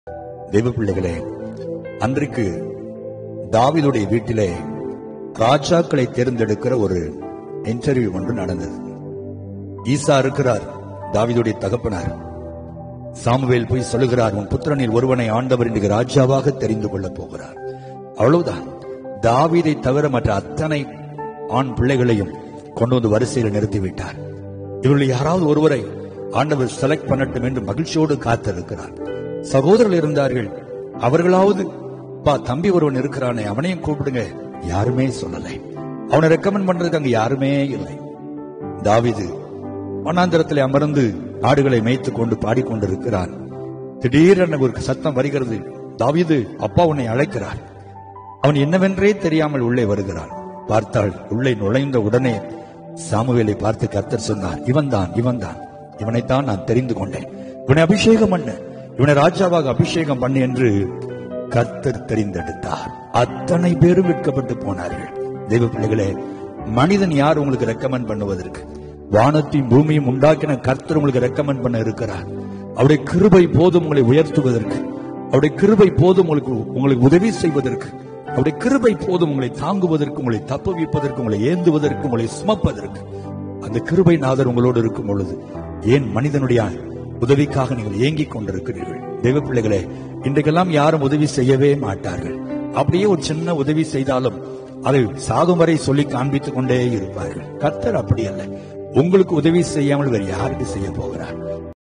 தெய்வ பிள்ளைகளே அன்றைக்கு தாவீதுடைய வீட்டிலே ராஜாக்களை தேர்ந்தெடுக்கிற ஒரு இன்டர்வியூ ஒன்று நடந்தது ஈசா இருக்கிறார் தாவீதுடைய தகப்பனார் சாமுவேல் போய் சொல்லுகிறார் உன் புத்திரனில் ஒருவனை ஆண்டவர் இன்றைக்கு ராஜாவாக தெரிந்து கொள்ளப் போகிறார் அவ்வளவுதான் தாவீதை தவிர மற்ற அத்தனை ஆண் பிள்ளைகளையும் கொண்டு வந்து வரிசையில் நிறுத்திவிட்டார் இவர்கள் யாராவது ஒருவரை ஆண்டவர் செலக்ட் பண்ணட்டும் என்று மகிழ்ச்சியோடு காத்திருக்கிறார் சகோதரர்கள் இருந்தார்கள் அவர்களாவது பா தம்பி ஒருவன் இருக்கிறானே அவனையும் கூப்பிடுங்க யாருமே சொல்லலை அவனை ரெக்கமெண்ட் பண்றதுக்கு அங்க யாருமே இல்லை தாவீது வனாந்திரத்தில் அமர்ந்து ஆடுகளை மேய்த்துக் கொண்டு பாடிக்கொண்டிருக்கிறான் திடீரென ஒரு சத்தம் வருகிறது தாவீது அப்பா உன்னை அழைக்கிறார் அவன் என்னவென்றே தெரியாமல் உள்ளே வருகிறான் பார்த்தாள் உள்ளே நுழைந்த உடனே சாமுவேலை பார்த்து கர்த்தர் சொன்னார் இவன்தான் இவன்தான் இவனைத்தான் நான் தெரிந்து கொண்டேன் இவனை அபிஷேகம் பண்ண இவனை ராஜாவாக அபிஷேகம் பண்ணு என்று கர்த்தர் தெரிந்தெடுத்தார் அத்தனை பேரும் விற்கப்பட்டு போனார்கள் தெய்வ பிள்ளைகளே மனிதன் யார் உங்களுக்கு ரெக்கமெண்ட் பண்ணுவதற்கு வானத்தையும் பூமியும் உண்டாக்கின கர்த்தர் உங்களுக்கு ரெக்கமெண்ட் பண்ண இருக்கிறார் அவருடைய கிருபை போதும் உங்களை உயர்த்துவதற்கு அவருடைய கிருபை போதும் உங்களுக்கு உங்களுக்கு உதவி செய்வதற்கு அவருடைய கிருபை போதும் உங்களை தாங்குவதற்கு உங்களை தப்புவிப்பதற்கு உங்களை ஏந்துவதற்கு உங்களை சுமப்பதற்கு அந்த கிருபை நாதர் உங்களோடு இருக்கும் பொழுது ஏன் மனிதனுடைய உதவிக்காக நீங்கள் ஏங்கிக் கொண்டிருக்கிறீர்கள் தெய்வ பிள்ளைகளே இன்றைக்கெல்லாம் யாரும் உதவி செய்யவே மாட்டார்கள் அப்படியே ஒரு சின்ன உதவி செய்தாலும் அதை சாகும் வரை சொல்லி காண்பித்துக் கொண்டே இருப்பார்கள் கர்த்தர் அப்படி அல்ல உங்களுக்கு உதவி செய்யாமல் வேறு யாருக்கு செய்ய போகிறார்